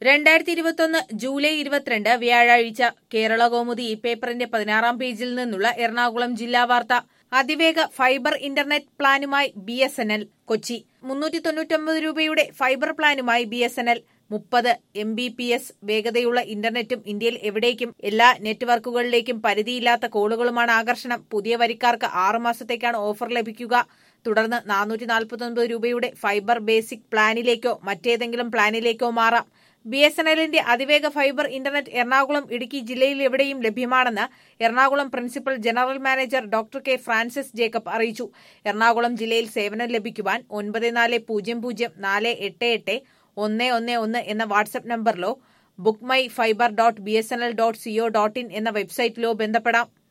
രണ്ടായിരത്തി ഇരുപത്തൊന്ന് ജൂലൈ ഇരുപത്തിരണ്ട് വ്യാഴാഴ്ച കേരള കൗമുദി ഈ പേപ്പറിന്റെ പതിനാറാം പേജിൽ നിന്നുള്ള എറണാകുളം ജില്ലാ വാർത്ത അതിവേഗ ഫൈബർ ഇന്റർനെറ്റ് പ്ലാനുമായി B S N L Kochi മുന്നൂറ്റി തൊണ്ണൂറ്റൊമ്പത് രൂപയുടെ ഫൈബർ പ്ലാനുമായി ബി എസ് എൻ എൽ മുപ്പത് എം ബി പി എസ് വേഗതയുള്ള ഇന്റർനെറ്റും ഇന്ത്യയിൽ എവിടേക്കും എല്ലാ നെറ്റ്വർക്കുകളിലേക്കും പരിധിയില്ലാത്ത കോളുകളുമാണ് ആകർഷണം പുതിയ വരിക്കാർക്ക് ആറ് മാസത്തേക്കാണ് ഓഫർ ലഭിക്കുക തുടർന്ന് നാനൂറ്റി നാൽപ്പത്തൊൻപത് രൂപയുടെ ഫൈബർ ബേസിക് പ്ലാനിലേക്കോ മറ്റേതെങ്കിലും പ്ലാനിലേക്കോ മാറാം ബി എസ് എൻ എല്ലിന്റെ അതിവേഗ ഫൈബർ ഇന്റർനെറ്റ് എറണാകുളം ഇടുക്കി ജില്ലയിൽ എവിടെയും ലഭ്യമാണെന്ന് Ernakulam principal general manager doctor K Francis Jacob അറിയിച്ചു എറണാകുളം ജില്ലയിൽ സേവനം ലഭിക്കുവാൻ ഒൻപത് നാല് പൂജ്യം പൂജ്യം നാല് എട്ട് എട്ട് ഒന്ന് ഒന്ന് ഒന്ന് എന്ന വാട്സ്ആപ്പ് നമ്പറിലോ book my fibre dot B S N L dot C O dot in എന്ന വെബ്സൈറ്റിലോ ബന്ധപ്പെടാം